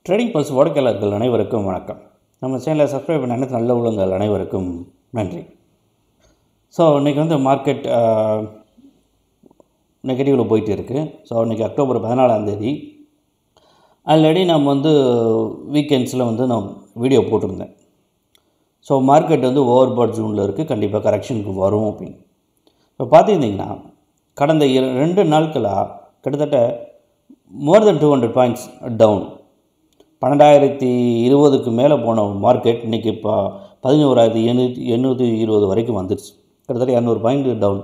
trading pulse வாடிக்கையாளர்கள் அனைவருக்கும் வணக்கம் நம்ம சேனலை சப்ஸ்கிரைப் பண்ண அனைத்து நல்ல உள்ளங்கள் அனைவருக்கும் நன்றி ஸோ இன்றைக்கி வந்து மார்க்கெட் நெகட்டிவில் போயிட்டு இருக்குது ஸோ இன்றைக்கி அக்டோபர் பதினாலாம் தேதி ஆல்ரெடி நம்ம வந்து வீக்கெண்ட்ஸில் வந்து நான் வீடியோ போட்டிருந்தேன் ஸோ மார்க்கெட் வந்து ஓவர் பாட் ஜூனில் இருக்குது கண்டிப்பாக கரெக்ஷனுக்கு வரும் அப்படின்னு இப்போ பார்த்துருந்தீங்கன்னா கடந்த இர ரெண்டு நாட்களாக கிட்டத்தட்ட more than two hundred points down பன்னெண்டாயிரத்தி இருபதுக்கு மேலே போன மார்க்கெட் இன்றைக்கி இப்போ பதினோராயிரத்தி எண்ணூற்றி எண்ணூற்றி இருபது வரைக்கும் வந்துடுச்சு கிட்டத்தட்ட இரநூறு பாயிண்ட் டவுன்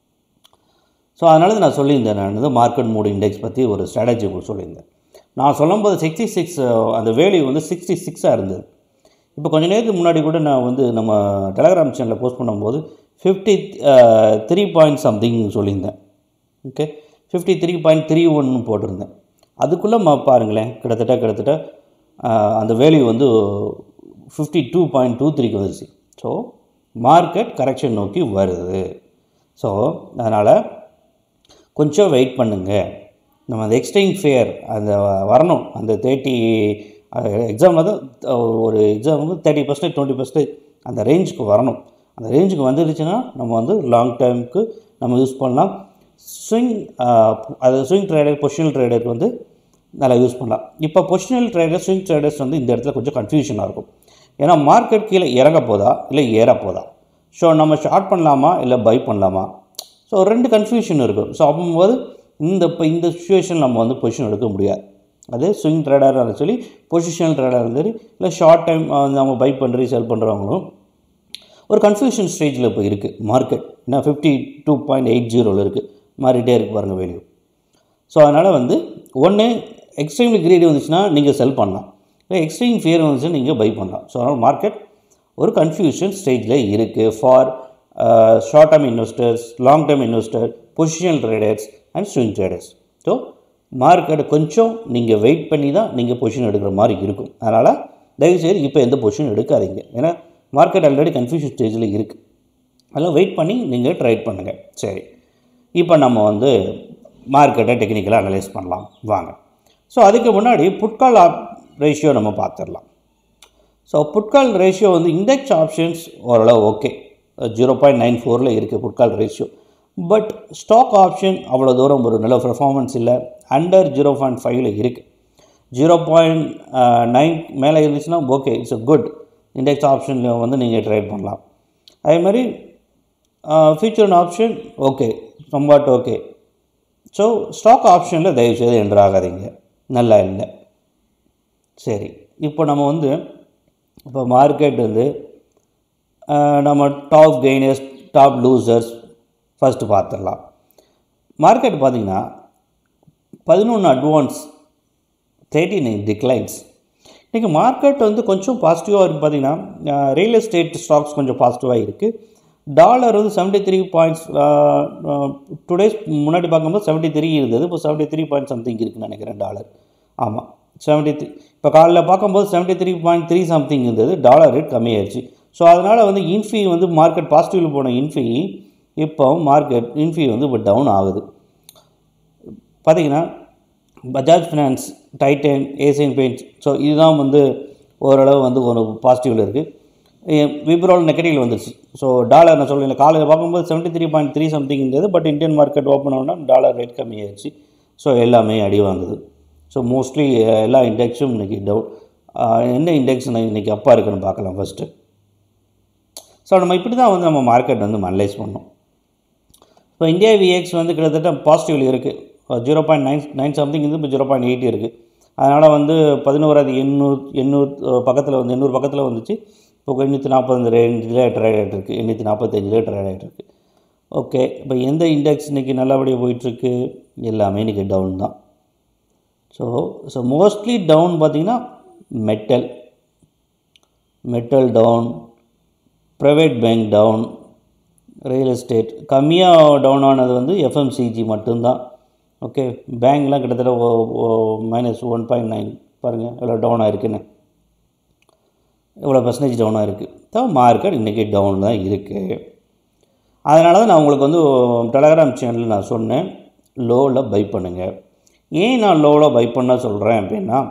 ஸோ அதனால நான் சொல்லியிருந்தேன் நான் வந்து மார்க்கெட் மூடு இண்டெக்ஸ் பற்றி ஒரு ஸ்ட்ராட்டஜி சொல்லியிருந்தேன் நான் சொல்லும்போது சிக்ஸ்டி சிக்ஸ் அந்த வேல்யூ வந்து சிக்ஸ்டி சிக்ஸாக இருந்தது இப்போ கொஞ்ச நேரத்துக்கு முன்னாடி கூட நான் வந்து நம்ம டெலகிராம் சேனலில் போஸ்ட் பண்ணும்போது ஃபிஃப்டி த்ரீ பாயிண்ட் சம்திங் சொல்லியிருந்தேன் okay fifty three point three ஒன்னு போட்டிருந்தேன் அதுக்குள்ளே ம பாருங்களேன் கிட்டத்தட்ட கிட்டத்தட்ட அந்த வேல்யூ வந்து ஃபிஃப்டி டூ பாயிண்ட் டூ த்ரீக்கு வந்துருச்சு ஸோ மார்க்கெட் கரெக்ஷன் நோக்கி வருது ஸோ அதனால் கொஞ்சம் வெயிட் பண்ணுங்கள் நம்ம அந்த எக்ஸ்சேஞ்ச் ஃபேர் அந்த வரணும் அந்த தேர்ட்டி எக்ஸாமில் தான் ஒரு எக்ஸாம் வந்து தேர்ட்டி பர்சன்டேஜ் டுவெண்ட்டி பர்சன்டேஜ் அந்த ரேஞ்சுக்கு வரணும் அந்த ரேஞ்சுக்கு வந்துடுச்சுன்னா நம்ம வந்து லாங் டைமுக்கு நம்ம யூஸ் பண்ணலாம் ஸ்விங் அது ஸ்விங் ட்ரேடர் பொசிஷனல் ட்ரேடருக்கு வந்து நல்லா யூஸ் பண்ணலாம் இப்போ பொசிஷனல் ட்ரேடர் ஸ்விங் ட்ரேடர்ஸ் வந்து இந்த இடத்துல கொஞ்சம் கன்ஃபியூஷனாக இருக்கும் ஏன்னா மார்க்கெட் கீழே இறங்க போதா இல்லை ஏற போதா ஸோ நம்ம ஷார்ட் பண்ணலாமா இல்லை பை பண்ணலாமா ஸோ ரெண்டு கன்ஃபியூஷன் இருக்கும் ஸோ அப்போது இந்த இப்போ இந்த சுச்சுவேஷன் நம்ம வந்து பொசிஷன் எடுக்க முடியாது அது ஸ்விங் ட்ரேடராக இருந்தாலும் சரி பொசிஷனல் ட்ரேடராக இருந்தாலும் சரி இல்லை ஷார்ட் டைம் நம்ம பை பண்ணுறி செல் பண்ணுறவங்களும் ஒரு கன்ஃபியூஷன் ஸ்டேஜில் இப்போ இருக்குது மார்க்கெட் ஏன்னா ஃபிஃப்டி டூ பாயிண்ட் எயிட் ஜீரோவில் இருக்குது மாறிட்டே இருக்குது பாருங்கள் வேல்யூ ஸோ அதனால் வந்து ஒன்று எக்ஸ்ட்ரீம்லி கிரீடி வந்துச்சுன்னா நீங்கள் செல் பண்ணலாம் இல்லை எக்ஸ்ட்ரீம் ஃபியர் வந்துச்சுன்னா நீங்கள் பை பண்ணலாம் ஸோ அதனால் மார்க்கெட் ஒரு கன்ஃபியூஷன் ஸ்டேஜில் இருக்குது for short term investors long term investor positional traders and swing traders so market கொஞ்சம் நீங்கள் வெயிட் பண்ணி தான் நீங்கள் பொசிஷன் எடுக்கிற மாதிரி இருக்கும் அதனால் தயவுசெய்து இப்போ எந்த பொசிஷன் எடுக்காதீங்க ஏன்னா மார்க்கெட் ஆல்ரெடி கன்ஃபியூஷன் ஸ்டேஜில் இருக்குது அதெல்லாம் வெயிட் பண்ணி நீங்கள் ட்ரேட் பண்ணுங்கள் சரி இப்போ நம்ம வந்து மார்க்கெட்டை டெக்னிக்கலாக அனலைஸ் பண்ணலாம் வாங்க ஸோ அதுக்கு முன்னாடி புட்கால் ஆப் ரேஷியோ நம்ம பார்த்துடலாம் ஸோ புட்கால் ரேஷியோ வந்து இண்டெக்ஸ் ஆப்ஷன்ஸ் ஓரளவு ஓகே ஜீரோ பாயிண்ட் நைன் ஃபோரில் இருக்குது put call ratio but stock option அவ்வளோ தூரம் ஒரு நல்ல பர்ஃபார்மன்ஸ் இல்லை அண்டர் ஜீரோ பாயிண்ட் ஃபைவ்ல இருக்குது ஜீரோ பாயிண்ட் நைன் மேலே இருந்துச்சுன்னா okay it's a good index ஆப்ஷனில் வந்து நீங்கள் ட்ரேட் பண்ணலாம் அதே மாதிரி ஃபியூச்சர் ஆப்ஷன் ஓகே சம்பாட் ஓகே ஸோ ஸ்டாக் ஆப்ஷனில் தயவுசெய்து என்ட்ரு ஆகாதீங்க நல்லா இல்லை சரி இப்போ நம்ம வந்து இப்போ மார்க்கெட் வந்து நம்ம top gainers top losers first பார்த்துடலாம் மார்க்கெட் பார்த்திங்கன்னா பதினொன்று அட்வான்ஸ் தேர்ட்டி நைன் டிக்ளைன்ஸ் இன்றைக்கி மார்க்கெட் வந்து கொஞ்சம் பாசிட்டிவாக இருக்குது பார்த்திங்கன்னா ரியல் எஸ்டேட் ஸ்டாக்ஸ் கொஞ்சம் பாசிட்டிவாக இருக்குது டாலர் வந்து seventy three points two days முன்னாடி பார்க்கும்போது செவன்ட்டி த்ரீ இருந்தது இப்போ செவன்ட்டி த்ரீ பாயிண்ட் சம்திங் இருக்குன்னு நினைக்கிறேன் டாலர் ஆமாம் செவன்ட்டி த்ரீ இப்போ காலைல பார்க்கும்போது seventy three point three something இருந்தது டாலர் ரேட் கம்மியாயிடுச்சு ஸோ அதனால் வந்து இன்ஃபி வந்து மார்க்கெட் பாசிட்டிவில் போன இன்ஃபி இப்போ மார்க்கெட் இன்ஃபி வந்து இப்போ டவுன் ஆகுது பார்த்திங்கன்னா Bajaj Finance Titan Asian Paints so இதுதான் வந்து ஓரளவு வந்து ஒரு பாசிட்டிவில் இருக்குது விப்ரோல் நெகட்டிவில் வந்துருச்சு ஸோ டாலர் நான் சொல்லுங்கள் காலையில் பார்க்கும்போது seventy three point three something இருந்தது பட் இந்தியன் மார்க்கெட் ஓப்பன் ஆனால் டாலர் ரேட் கம்மியாயிடுச்சு ஸோ எல்லாமே அடி வாங்குது ஸோ மோஸ்ட்லி எல்லா இண்டெக்ஸும் இன்றைக்கி டவுன் என்ன இண்டெக்ஸ் இன்றைக்கி அப்பா இருக்குன்னு பார்க்கலாம் ஃபஸ்ட்டு ஸோ நம்ம இப்படி தான் வந்து நம்ம மார்க்கெட் வந்து அனலைஸ் பண்ணோம் இப்போ இந்தியா விஎக்ஸ் வந்து கிட்டத்தட்ட பாசிட்டிவில் இருக்குது zero point nine nine something இருந்து இப்போ ஜீரோ பாயிண்ட் எயிட் இருக்குது அதனால் வந்து பதினோராது எண்ணூறு எண்ணூறு பக்கத்தில் வந்து எண்ணூறு பக்கத்தில் வந்துச்சு இப்போ எண்ணூற்றி நாற்பது ரேஞ்சில் ட்ரேட் ஆகிட்டு இருக்குது எண்ணூற்றி நாற்பத்தஞ்சில் ட்ரேட் ஆகிட்டு இருக்குது ஓகே இப்போ எந்த இண்டெக்ஸ் இன்றைக்கி நல்லபடியாக போயிட்டுருக்கு எல்லாமே இன்றைக்கி டவுன் தான் ஸோ ஸோ மோஸ்ட்லி டவுன் பார்த்திங்கன்னா metal metal down private bank down real estate கம்மியாக டவுன் ஆனது வந்து எஃப்எம்சிஜி மட்டும்தான் ஓகே பேங்க்லாம் கிட்டத்தட்ட மைனஸ் ஒன் பாயிண்ட் நைன் பாருங்கள் எவ்வளோ டவுன் ஆகிருக்குன்னு எவ்வளோ பர்சன்டேஜ் டவுன் ஆகிருக்கு தான் மார்க்கெட் இன்றைக்கி டவுன் தான் இருக்குது அதனால தான் நான் உங்களுக்கு வந்து டெலகிராம் சேனலில் நான் சொன்னேன் லோவில் பை பண்ணுங்கள் ஏன் நான் லோவில் பை பண்ண சொல்கிறேன் அப்படின்னா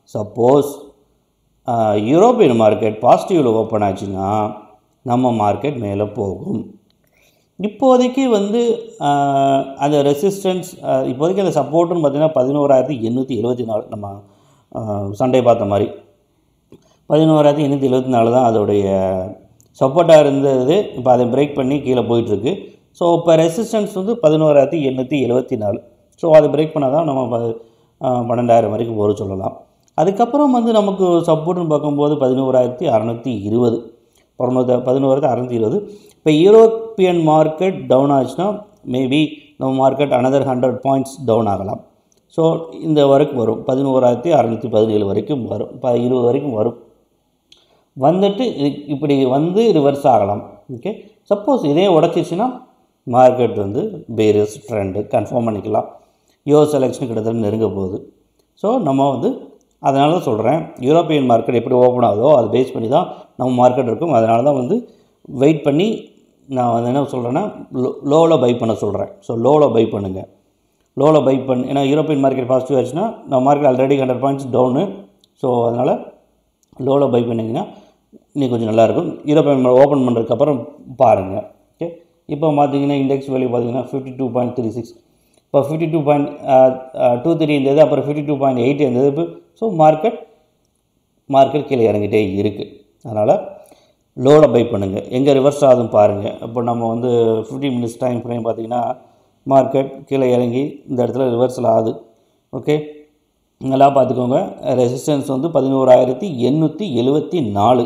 சப்போஸ் யூரோப்பியன் மார்க்கெட் பாசிட்டிவில் ஓப்பன் ஆச்சுன்னா நம்ம மார்க்கெட் மேலே போகும் இப்போதைக்கு வந்து ஆஹ், அந்த ரெசிஸ்டன்ஸ் இப்போதைக்கு அந்த சப்போர்ட்டுன்னு பார்த்தீங்கன்னா பதினோராயிரத்தி எண்ணூற்றி எழுபத்தி நாலு நம்ம சண்டே பார்த்த மாதிரி பதினோராயிரத்தி எண்ணூற்றி எழுபத்தி நாலு தான் அதோடைய சப்போர்ட்டாக இருந்தது இப்போ அதை பிரேக் பண்ணி கீழே போயிட்டுருக்கு ஸோ இப்போ ரெசிஸ்டன்ஸ் வந்து பதினோராயிரத்தி எண்ணூற்றி எழுபத்தி நாலு ஸோ அதை பிரேக் பண்ணால் தான் நம்ம ப- ஆஹ், பன்னெண்டாயிரம் வரைக்கும் போக சொல்லலாம் அதுக்கப்புறம் வந்து நமக்கு சப்போர்ட்னு பார்க்கும்போது பதினோராயிரத்தி அறநூற்றி இருபது பதினோரு பதினோராயிரத்தி அறநூற்றி இருபது இப்போ யூரோப்பியன் மார்க்கெட் டவுன் ஆச்சுன்னா மேபி நம்ம market another hundred points down ஆகலாம் ஸோ இந்த வரைக்கும் வரும் பதினோராயிரத்தி அறநூற்றி பதினேழு வரைக்கும் வரும் இப்போ இருபது வரைக்கும் வரும் வந்துட்டு இது- இப்படி வந்து ரிவர்ஸ் ஆகலாம் ஓகே சப்போஸ் இதே உடச்சிச்சுன்னா மார்க்கெட் வந்து பேரியஸ் ட்ரெண்டு கன்ஃபார்ம் பண்ணிக்கலாம் யூஎஸ் எலெக்ஷன் கிட்டத்தட்ட நெருங்க போகுது ஸோ நம்ம வந்து அதனால தான் சொல்கிறேன் யூரோப்பியன் மார்க்கெட் எப்படி ஓப்பன் ஆகுதோ அதை பேஸ் பண்ணி தான் நம்ம மார்க்கெட் இருக்கும் அதனால தான் வந்து வெயிட் பண்ணி நான் வந்து என்ன சொல்கிறேன்னா லோ லோவில் பை பண்ண சொல்கிறேன் ஸோ லோவில் பை பண்ணுங்கள் லோவில் பை பண்ணி ஏன்னா யூரோப்பியன் மார்க்கெட் பாசிட்டிவ் ஆச்சுன்னா நம்ம market already hundred points down so அதனால் லோவில் பை பண்ணிங்கன்னா இன்னும் கொஞ்சம் நல்லாயிருக்கும் யூரோப்பியன் ஓப்பன் பண்ணுறதுக்கப்புறம் பாருங்கள் ஓகே இப்போ பார்த்தீங்கன்னா இண்டெக்ஸ் வேல்யூ பார்த்தீங்கன்னா fifty two point three six இப்போ fifty two point two three இருந்தது அப்புறம் ஃபிஃப்டி டூ பாயிண்ட் எயிட் இருந்தது இப்போ ஸோ மார்க்கெட் மார்க்கெட் கீழே இறங்கிட்டே இருக்குது அதனால் லோவில் பை பண்ணுங்கள் எங்கே ரிவர்ஸ் ஆகுதுன்னு பாருங்கள் இப்போ நம்ம வந்து ஃபிஃப்டி மினிட்ஸ் டைம் ஃப்ரேம் பார்த்தீங்கன்னா மார்க்கெட் கீழே இறங்கி இந்த இடத்துல ரிவர்சல் ஆகுது ஓகே நல்லா பார்த்துக்கோங்க ரெசிஸ்டன்ஸ் வந்து பதினோராயிரத்தி எண்ணூற்றி எழுபத்தி நாலு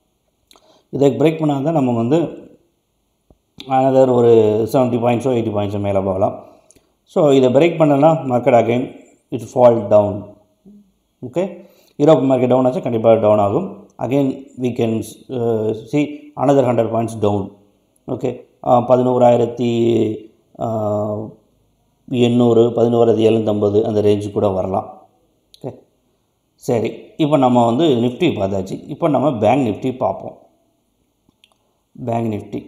இதை பிரேக் பண்ணால் தான் நம்ம வந்து அனதர் ஒரு செவன்ட்டி பாயிண்ட்ஸோ எயிட்டி பாயிண்ட்ஸோ மேலே போகலாம் ஸோ இதை பிரேக் பண்ணலாம் market again it fall down okay Europe market down ஆச்சு கண்டிப்பாக டவுன் ஆகும் again we can uh, see another hundred points down okay பதினோராயிரத்தி எண்ணூறு பதினோராயிரத்தி எழுநூற்றம்பது அந்த ரேஞ்சு கூட வரலாம் ஓகே சரி இப்போ நம்ம வந்து நிஃப்டி பார்த்தாச்சு இப்போ நம்ம பேங்க் நிஃப்டி பார்ப்போம் பேங்க் நிஃப்டி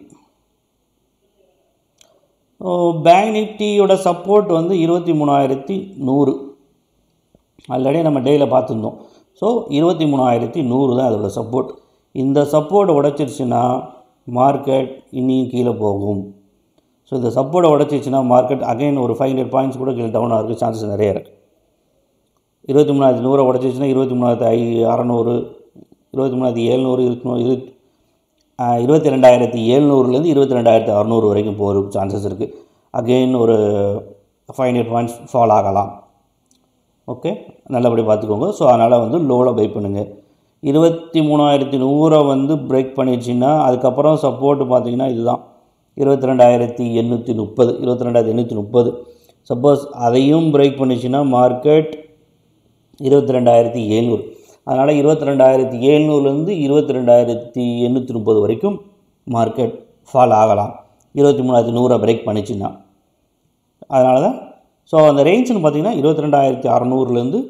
பேங்க் நிஃப்டியோட சப்போர்ட் வந்து இருபத்தி மூணாயிரத்தி நூறு ஆல்ரெடி நம்ம டேயில் பார்த்துருந்தோம் ஸோ இருபத்தி மூணாயிரத்தி நூறு தான் அதோட சப்போர்ட் இந்த சப்போர்ட்டை உடைச்சிருச்சுன்னா மார்க்கெட் இனியும் கீழே போகும் ஸோ இந்த சப்போர்ட்டை உடைச்சிருச்சுன்னா மார்க்கெட் அகைன் ஒரு ஃபைவ் ஹண்ட்ரட் பாயிண்ட்ஸ் கூட கீழே டவுன் ஆகிறதுக்கு சான்சஸ் நிறைய இருக்குது இருபத்தி மூணாயிரத்தி நூறை உடச்சிச்சுன்னா இருபத்தி மூணாயிரத்தி ஐ அறநூறு இருபத்தி மூணாயிரத்தி எழுநூறு இருபத்தி இருபத்தி இருபத்தி ரெண்டாயிரத்தி எழுநூறுலேருந்து இருபத்தி ரெண்டாயிரத்தி அறநூறு வரைக்கும் போகிறதுக்கு சான்சஸ் இருக்குது அகெயின் ஒரு ஃபைவ் ஹண்ட்ரட் பாயிண்ட்ஸ் ஃபால் ஆகலாம் ஓகே நல்லபடி பார்த்துக்கோங்க ஸோ அதனால் வந்து லோவில் பை பண்ணுங்கள் இருபத்தி மூணாயிரத்தி நூறை வந்து பிரேக் பண்ணிடுச்சின்னா அதுக்கப்புறம் சப்போர்ட் பார்த்தீங்கன்னா இதுதான் இருபத்தி ரெண்டாயிரத்தி எண்ணூற்றி முப்பது இருபத்தி ரெண்டாயிரத்தி எண்ணூற்றி முப்பது சப்போஸ் அதையும் பிரேக் பண்ணிச்சுன்னா மார்க்கெட் இருபத்தி ரெண்டாயிரத்தி எழுநூறு அதனால் இருபத்தி ரெண்டாயிரத்தி எழுநூறுலேருந்து இருபத்தி ரெண்டாயிரத்தி எண்ணூற்றி முப்பது வரைக்கும் மார்க்கெட் ஃபால் ஆகலாம் இருபத்தி மூணாயிரத்தி நூறை பிரேக் பண்ணிச்சுன்னா அதனால தான் ஸோ அந்த ரேஞ்சுன்னு பார்த்தீங்கன்னா இருபத்தி ரெண்டாயிரத்தி அறநூறுலேருந்து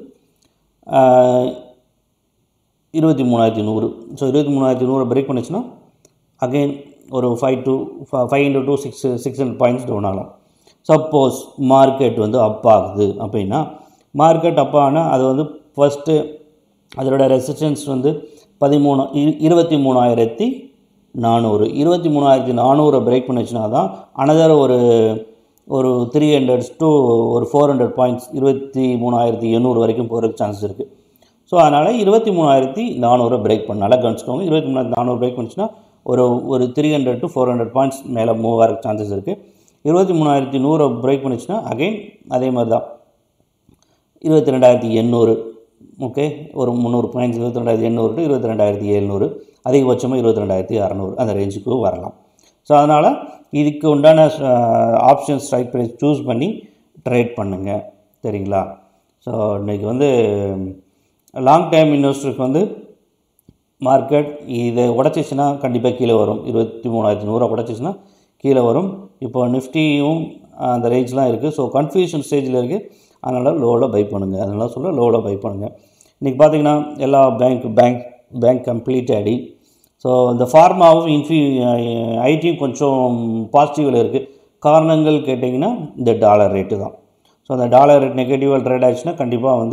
இருபத்தி மூணாயிரத்தி நூறு ஸோ இருபத்தி மூணாயிரத்தி நூறை பிரேக் பண்ணிச்சுன்னா அகெயின் ஒரு five to five hundred to six six hundred points down ஆகலாம் சப்போஸ் மார்க்கெட் வந்து அப் ஆகுது அப்படின்னா மார்க்கெட் அப் ஆனால் அது வந்து ஃபஸ்ட்டு அதோட ரெசிஸ்டன்ஸ் வந்து பதிமூணு இ- இருபத்தி மூணாயிரத்தி நானூறு இருபத்தி மூணாயிரத்தி நானூறை பிரேக் பண்ணிச்சுனா தான் அனதர் ஒரு ஒரு த்ரீ ஹண்ட்ரட்ஸ் டு ஒரு ஃபோர் ஹண்ட்ரட் பாயிண்ட்ஸ் இருபத்தி மூணாயிரத்தி எண்ணூறு வரைக்கும் போகிறதுக்கு சான்சஸ் இருக்குது ஸோ அதனால் இருபத்தி மூணாயிரத்தி நானூறு பிரேக் பண்ண நல்லா கவனிச்சுக்கோங்க இருபத்தி மூணாயிரத்தி நானூறு பிரேக் பண்ணிச்சுன்னா ஒரு ஒரு three hundred to four hundred points மேலே மூவ் ஆகிறதுக்கு சான்சஸ் இருக்குது இருபத்தி மூணாயிரத்தி நூறை பிரேக் பண்ணிச்சுன்னா அகைன் அதே மாதிரி தான் இருபத்தி ரெண்டாயிரத்தி எண்ணூறு ஓகே ஒரு முந்நூறு பாயிண்ட்ஸ் இருபத்தி ரெண்டாயிரத்தி எண்ணூறு டு இருபத்தி ரெண்டாயிரத்தி எழுநூறு அதிகபட்சமாக இருபத்தி ரெண்டாயிரத்தி அறநூறு அந்த ரேஞ்சுக்கு வரலாம் ஸோ அதனால் இதுக்கு உண்டான ஆப்ஷன் ஸ்ட்ரைக் ப்ரைஸ் சூஸ் பண்ணி ட்ரேட் பண்ணுங்கள் சரிங்களா ஸோ இன்றைக்கி வந்து லாங் டைம் இன்வெஸ்டருக்கு வந்து மார்க்கெட் இதை உடச்சிச்சுன்னா கண்டிப்பாக கீழே வரும் இருபத்தி மூணாயிரத்தி நூறுரூவா உடச்சிச்சுன்னா கீழே வரும் இப்போ நிஃப்டியும் அந்த ரேஞ்ச்லாம் இருக்குது ஸோ கன்ஃபியூஷன் ஸ்டேஜில் இருக்குது அதனால் லோவில் பை பண்ணுங்கள் அதனால் சொல்ல லோவில் பை பண்ணுங்கள் இன்றைக்கி பார்த்தீங்கன்னா எல்லா பேங்க் பேங்க் பேங்க் கம்ப்ளீட் ஆடி ஸோ இந்த ஃபார்மாவும் இன்ஃபி ஐடியும் கொஞ்சம் பாசிட்டிவில் இருக்குது காரணங்கள் கேட்டிங்கன்னா இந்த டாலர் ரேட்டு தான் ஸோ அந்த டாலர் ரேட் நெகட்டிவாக ட்ரேட் ஆச்சுன்னா கண்டிப்பாக வந்து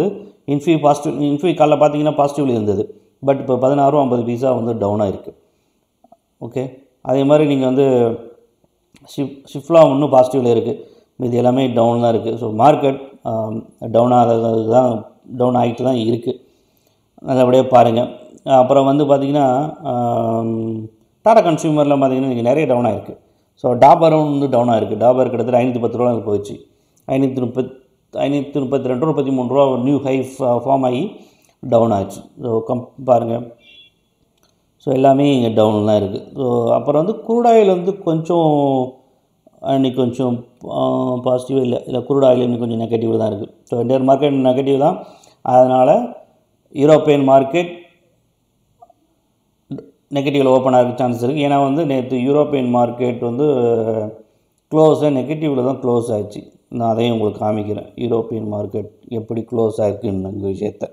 இன்ஃபி பாசிட்டிவ் இன்ஃபி காலைல பார்த்தீங்கன்னா பாசிட்டிவ்ல இருந்தது பட் இப்போ பதினாறும் ஐம்பது பைசா வந்து டவுனாக இருக்குது ஓகே அதே மாதிரி நீங்கள் வந்து ஷிப் ஷிஃப்ட்லாம் இன்னும் பாசிட்டிவில் இருக்குது இது எல்லாமே டவுன் தான் இருக்குது ஸோ மார்க்கெட் டவுன் ஆகிறது தான் டவுன் ஆகிட்டு தான் இருக்குது நல்லபடியாக பாருங்கள் அப்புறம் வந்து பார்த்திங்கன்னா டாடா கன்சியூமரில் பார்த்தீங்கன்னா இன்றைக்கி நிறைய டவுன் ஆகிருக்கு ஸோ டாபரும் வந்து டவுன் ஆகிருக்கு டாபர் கிட்டத்தட்ட ஐநூற்றி பத்து ரூபா போயிடுச்சு ஐநூற்றி முப்பத் ஐநூற்றி முப்பத்தி ரெண்டு ரூபா முப்பத்தி மூணு ரூபா நியூ ஹை ஃபார்ம் ஆகி டவுன் ஆச்சு ஸோ கம் பாருங்கள் ஸோ எல்லாமே இங்கே டவுன் தான் இருக்குது ஸோ அப்புறம் வந்து crude oil வந்து கொஞ்சம் இன்னைக்கு கொஞ்சம் பாசிட்டிவாக இல்லை இல்லை crude oil இன்னும் கொஞ்சம் நெகட்டிவ் தான் இருக்குது ஸோ இந்தியன் மார்க்கெட் நெகட்டிவ் தான் அதனால் யூரோப்பியன் மார்க்கெட் நெகட்டிவில் ஓப்பன் ஆகிறதுக்கு சான்சஸ் இருக்குது ஏன்னா வந்து நேற்று யூரோப்பியன் மார்க்கெட் வந்து க்ளோஸாக நெகட்டிவில் தான் க்ளோஸ் ஆச்சு நான் அதையும் உங்களுக்கு காமிக்கிறேன் யூரோப்பியன் மார்க்கெட் எப்படி க்ளோஸ் ஆகிருக்குன்னு இந்த விஷயத்தை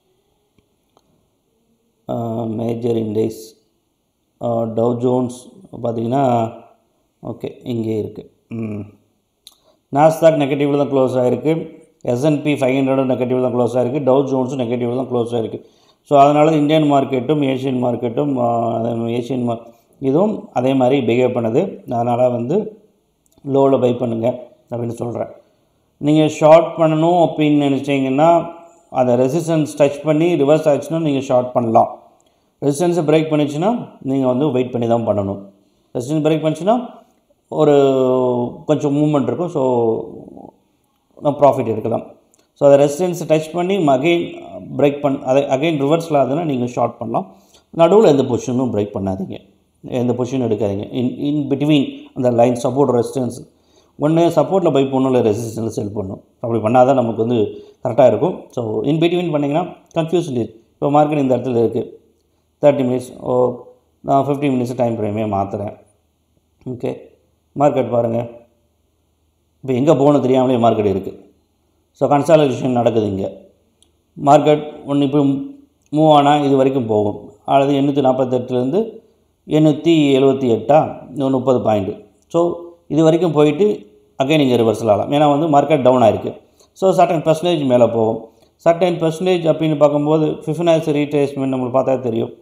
மேஜர் இண்டெக்ஸ் டவ் ஜோன்ஸ் பார்த்தீங்கன்னா ஓகே இங்கே இருக்குது நாஸ்தாக் நெகட்டிவில் தான் க்ளோஸ் ஆகிருக்கு எஸ்என்பி ஃபைவ் ஹண்ட்ரடும் நெகட்டிவ் தான் க்ளோஸ் ஆகிருக்கு டவ் ஜோன்ஸும் நெகட்டிவ் தான் க்ளோஸ் ஆகிருக்கு ஸோ அதனால் இந்தியன் மார்க்கெட்டும் ஏஷியன் மார்க்கெட்டும் ஏஷியன் மார்க் இதுவும் அதே மாதிரி பிஹேவ் பண்ணுது அதனால் வந்து லோவில் பை பண்ணுங்கள் அப்படின்னு சொல்கிறேன் நீங்கள் ஷார்ட் பண்ணணும் அப்படின்னு நினச்சிங்கன்னா அந்த ரெசிஸ்டன்ஸ் டச் பண்ணி ரிவர்ஸ் ஆச்சுன்னா நீங்கள் ஷார்ட் பண்ணலாம் ரெசிஸ்டன்ஸை பிரேக் பண்ணிச்சுன்னா நீங்கள் வந்து வெயிட் பண்ணி தான் பண்ணணும் ரெசிஸ்டன்ஸ் பிரேக் பண்ணிச்சுன்னா ஒரு கொஞ்சம் மூமெண்ட் இருக்கும் ஸோ ப்ராஃபிட் எடுக்கலாம் ஸோ அதை ரெசிஸ்டன்ஸை டச் பண்ணி அகைன் பிரேக் பண் அதை அகைன் ரிவர்ஸில் ஆகுதுன்னா நீங்கள் ஷார்ட் பண்ணலாம் நடுவில் எந்த பொசிஷனும் பிரேக் பண்ணாதீங்க எந்த பொசிஷனும் எடுக்காதீங்க இன் இன் பிட்வீன் அந்த லைன் சப்போர்ட் ரெசிஸ்டன்ஸ் ஒன்று சப்போர்ட்டில் பை பண்ணணும் இல்லை ரெசிஸ்டன்ஸில் செல் பண்ணணும் அப்படி பண்ணால் தான் நமக்கு வந்து கரெக்டாக இருக்கும் ஸோ இன் பிட்வீன் பண்ணிங்கன்னா கன்ஃபியூஸ் இப்போ மார்க்கெட் இந்த இடத்துல இருக்குது தேர்ட்டி மினிட்ஸ் ஓ நான் ஃபிஃப்டி மினிட்ஸ் டைம் ஃப்ரேமே மாற்றுறேன் ஓகே மார்க்கெட் பாருங்கள் இப்போ எங்கே போகணும் தெரியாமலே மார்க்கெட் இருக்குது ஸோ கன்சாலிடேஷன் நடக்குது இங்கே மார்க்கெட் ஒன்று இப்போ மூவ் ஆனால் இது வரைக்கும் போகும் அல்லது எண்ணூற்றி நாற்பத்தெட்டுலேருந்து எண்ணூற்றி எழுபத்தி எட்டா இன்னும் முப்பது பாயிண்ட்டு ஸோ இது வரைக்கும் போயிட்டு அகைன் இங்கே ரிவர்சல் ஆகலாம் ஏன்னா வந்து மார்க்கெட் டவுன் ஆயிருக்கு ஸோ சர்டன் பர்சன்டேஜ் மேலே போகும் சர்டன் பர்சன்டேஜ் அப்படின்னு பார்க்கும்போது ஃபிஃபினான்ஸ் ரீட்ரேஸ்மெண்ட் நம்மளுக்கு பார்த்தா தெரியும்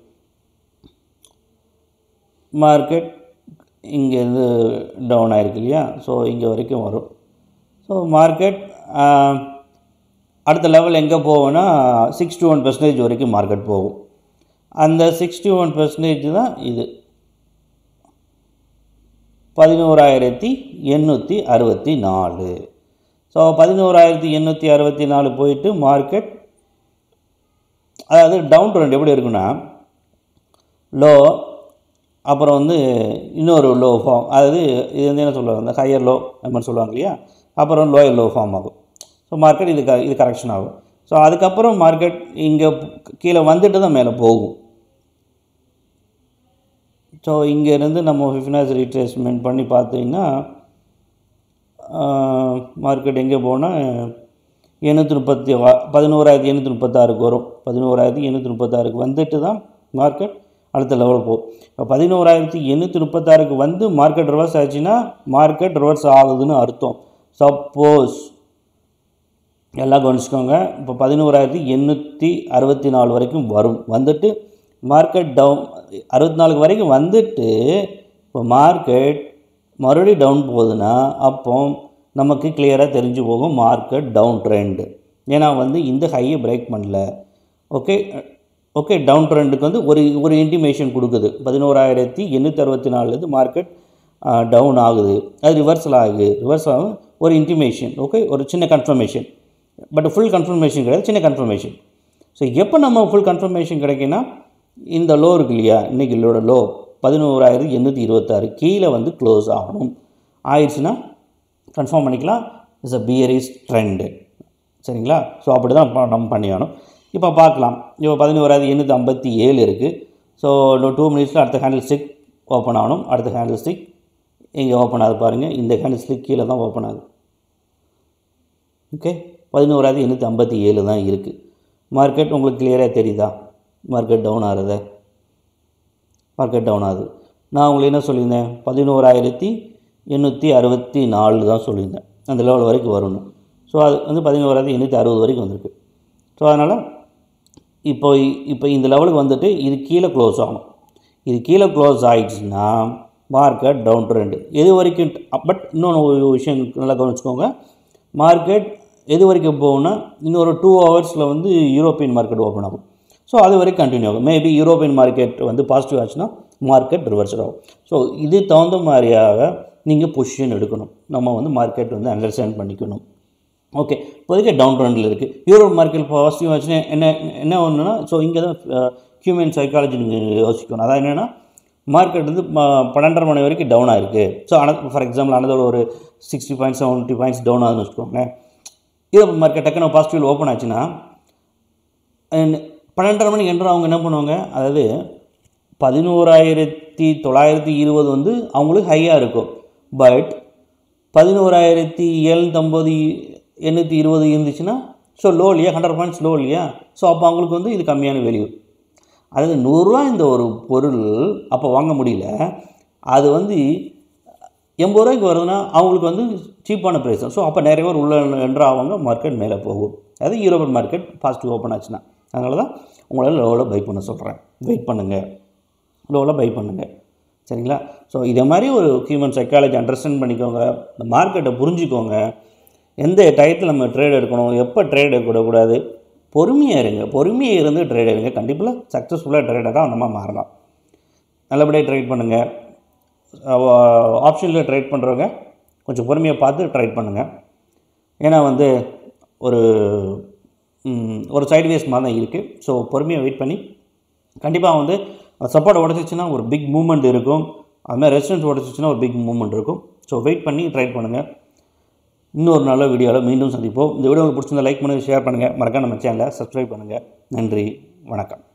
மார்க்கெட் இங்கேருந்து டவுன் ஆயிருக்கு இல்லையா ஸோ இங்கே வரைக்கும் வரும் ஸோ மார்க்கெட் அடுத்த லெவல் எங்கே போகும்னா சிக்ஸ்டி ஒன் பர்சன்டேஜ் வரைக்கும் மார்க்கெட் போகும் அந்த சிக்ஸ்டி ஒன் பர்சன்டேஜ் தான் இது பதினோராயிரத்தி எண்ணூற்றி அறுபத்தி நாலு ஸோ பதினோராயிரத்தி எண்ணூற்றி அறுபத்தி நாலு போயிட்டு மார்க்கெட் அதாவது டவுன் ட்ரெண்ட் எப்படி இருக்குன்னா லோ அப்புறம் வந்து இன்னொரு லோ ஃபார்ம் அதாவது இது வந்து என்ன சொல்லுவாங்க இந்த ஹையர் லோ அந்த மாதிரி சொல்லுவாங்க இல்லையா அப்புறம் லோயர் லோ ஃபார்ம் ஆகும் ஸோ மார்க்கெட் இது க இது கரெக்ஷன் ஆகும் ஸோ அதுக்கப்புறம் மார்க்கெட் இங்கே கீழே வந்துட்டு தான் மேலே போகும் ஸோ இங்கேருந்து நம்ம ஃபினான்ஸ் ரீட்ரேஸ்மெண்ட் பண்ணி பார்த்தீங்கன்னா மார்க்கெட் எங்கே போனால் எண்ணூற்றி முப்பத்தி பதினோராயிரத்தி எண்ணூற்றி முப்பத்தாறுக்கு வரும் பதினோராயிரத்தி எண்ணூற்றி முப்பத்தாறுக்கு வந்துட்டு தான் மார்க்கெட் அடுத்த லெவல் போகும் இப்போ பதினோராயிரத்தி எண்ணூற்றி முப்பத்தாறுக்கு வந்து மார்க்கெட் ரிவர்ஸ் ஆச்சுன்னா மார்க்கெட் ரிவர்ஸ் ஆகுதுன்னு அர்த்தம் சப்போஸ் எல்லாம் கவனிச்சுக்கோங்க இப்போ பதினோராயிரத்தி எண்ணூற்றி அறுபத்தி நாலு வரைக்கும் வரும் வந்துட்டு மார்க்கெட் டவுன் அறுபத்தி நாலுக்கு வரைக்கும் வந்துட்டு இப்போ மார்க்கெட் மறுபடியும் டவுன் போகுதுன்னா அப்போ நமக்கு கிளியராக தெரிஞ்சு போகும் மார்க்கெட் டவுன் ட்ரெண்டு ஏன்னா வந்து இந்த ஹையை பிரேக் பண்ணல ஓகே ஓகே டவுன் ட்ரெண்டுக்கு வந்து ஒரு ஒரு இன்டிமேஷன் கொடுக்குது பதினோராயிரத்தி எண்ணூற்றி அறுபத்தி நாலுலேருந்து மார்க்கெட் டவுன் ஆகுது அது ரிவர்சல் ஆகுது ரிவர்ஸ் ஆகும் ஒரு இன்டிமேஷன் ஓகே ஒரு சின்ன கன்ஃபர்மேஷன் பட் ஃபுல் கன்ஃபர்மேஷன் கிடையாது சின்ன கன்ஃபர்மேஷன் ஸோ எப்போ நம்ம ஃபுல் கன்ஃபர்மேஷன் கிடைக்குன்னா இந்த லோ இருக்கு இல்லையா இன்றைக்கி இதோட லோ பதினோராயிரத்தி எண்ணூற்றி இருபத்தாறு கீழே வந்து க்ளோஸ் ஆகணும் ஆயிடுச்சுன்னா கன்ஃபார்ம் பண்ணிக்கலாம் இட்ஸ் அ பியரிஸ் ட்ரெண்டு சரிங்களா ஸோ அப்படி தான் நம்ம பண்ணியாகணும் இப்போ பார்க்கலாம் இப்போ பதினோராயிரத்தி எண்ணூற்றி ஐம்பத்தி ஏழு இருக்குது ஸோ இன்னும் டூ மினிட்ஸில் அடுத்த ஹேண்டில் ஸ்டிக் ஓப்பன் ஆகணும் அடுத்த ஹேண்டில் ஸ்டிக் இங்கே ஓப்பன் ஆகுது பாருங்கள் இந்த ஹேண்டில் ஸ்டிக் கீழே தான் ஓப்பன் ஆகுது ஓகே பதினோராயிரத்தி எண்ணூற்றி ஐம்பத்தி ஏழு தான் இருக்குது மார்க்கெட் உங்களுக்கு கிளியராக தெரியுதா மார்க்கெட் டவுன் ஆகிறத மார்க்கெட் டவுன் ஆகுது நான் உங்களுக்கு என்ன சொல்லியிருந்தேன் பதினோராயிரத்தி எண்ணூற்றி அறுபத்தி நாலு தான் சொல்லியிருந்தேன் அந்த லெவல் வரைக்கும் வரணும் ஸோ அது வந்து பதினோராயிரத்தி எண்ணூற்றி அறுபது வரைக்கும் வந்திருக்கு ஸோ அதனால் இப்போ இப்போ இந்த லெவலுக்கு வந்துட்டு இது கீழே க்ளோஸ் ஆகணும் இது கீழே க்ளோஸ் ஆயிடுச்சுன்னா மார்க்கெட் டவுன் ட்ரெண்டு எது வரைக்கும் பட் இன்னொன்று ஒரு விஷயம் நல்லா கவனிச்சுக்கோங்க மார்க்கெட் எது வரைக்கும் போகும்னா இன்னொரு டூ ஹவர்ஸில் வந்து யூரோப்பியன் மார்க்கெட் ஓப்பன் ஆகும் ஸோ அது வரைக்கும் கண்டினியூ ஆகும் மேபி யூரோப்பியன் மார்க்கெட் வந்து பாசிட்டிவ் ஆச்சுன்னா மார்க்கெட் ரிவர்ஸ் ஆகும் ஸோ இது தகுந்த மாதிரியாக நீங்கள் பொசிஷன் எடுக்கணும் நம்ம வந்து மார்க்கெட் வந்து அண்டர்ஸ்டாண்ட் பண்ணிக்கணும் ஓகே இப்போதைக்கு டவுன் ட்ரெண்டில் இருக்குது யூரோப் மார்க்கெட் பாசிட்டிவ் ஆச்சுன்னா என்ன என்ன ஒன்றுனா ஸோ இங்கே தான் ஹியூமன் சைக்காலஜி நீங்கள் யோசிக்கணும் அதான் என்னென்னா மார்க்கெட் வந்து ம- பன்னெண்டரை மணி வரைக்கும் டவுன் ஆயிருக்கு ஸோ அன ஃபார் எக்ஸாம்பிள் அனதர் ஒரு sixty points seventy points down ஆகுதுன்னு வச்சுக்கோங்களேன் யூரோப் மார்க்கெட் டக்குன்னு பாசிட்டிவ் ஓப்பன் ஆச்சுன்னா and பன்னெண்டரை மணிக்கு என்ற அவங்க என்ன பண்ணுவாங்க அதாவது பதினோராயிரத்தி தொள்ளாயிரத்தி இருபது வந்து அவங்களுக்கு ஹையாக இருக்கும் பட் பதினோராயிரத்தி எழுநூத்தம்பது எண்ணூற்றி இருபது இருந்துச்சுன்னா ஸோ லோ இல்லையா ஹண்ட்ரட் பாயிண்ட்ஸ் லோ இல்லையா ஸோ அப்போ அவங்களுக்கு வந்து இது கம்மியான வேல்யூ அதாவது நூறுரூவா இந்த ஒரு பொருள் அப்போ வாங்க முடியல அது வந்து எண்பது ரூபாய்க்கு வருதுன்னா அவங்களுக்கு வந்து சீப்பான ப்ரைஸ் ஸோ அப்போ நிறைய பேர் உள்ள என்று அவங்க மார்க்கெட் மேலே போகும் அது யூரோப்பியன் மார்க்கெட் பாசிட்டிவ் ஓப்பன் ஆச்சுன்னா அதனால தான் உங்களால் லோவில் பை பண்ண சொல்கிறேன் வெயிட் பண்ணுங்கள் லோவில் பை பண்ணுங்கள் சரிங்களா ஸோ இதே மாதிரி ஒரு ஹியூமன் சைக்காலஜி அண்டர்ஸ்டாண்ட் பண்ணிக்கோங்க இந்த மார்க்கெட்டை புரிஞ்சுக்கோங்க எந்த டயத்தில் நம்ம ட்ரேட் எடுக்கணும் எப்போ ட்ரேட் எடுக்கக்கூடாது பொறுமையாக இருங்க பொறுமையாக இருந்து ட்ரேட் எடுங்க கண்டிப்பாக சக்ஸஸ்ஃபுல்லாக ட்ரேடராக நம்ம மாறலாம் நல்லபடியாக ட்ரேட் பண்ணுங்கள் ஆப்ஷனில் ட்ரேட் பண்ணுறவங்க கொஞ்சம் பொறுமையாக பார்த்து ட்ரேட் பண்ணுங்கள் ஏன்னா வந்து ஒரு ம், ஒரு சைட்வேஸ் மாதிரி தான் இருக்குது ஸோ பொறுமையாக வெயிட் பண்ணி கண்டிப்பாக வந்து சப்போர்ட் உடச்சிச்சின்னா ஒரு பிக் மூமெண்ட் இருக்கும் அதுமாதிரி ரெசிஸ்டன்ஸ் உடச்சிச்சின்னா ஒரு பிக் மூமெண்ட் இருக்கும் ஸோ வெயிட் பண்ணி ட்ரை பண்ணுங்கள் இன்னொரு நல்ல வீடியோவில் மீண்டும் சந்திப்போம் இந்த வீடியோ உங்களுக்கு பிடிச்சிருந்தா லைக் பண்ணுங்கள் ஷேர் பண்ணுங்கள் மறக்காம நம்ம சேனலை சப்ஸ்கிரைப் பண்ணுங்கள் நன்றி வணக்கம்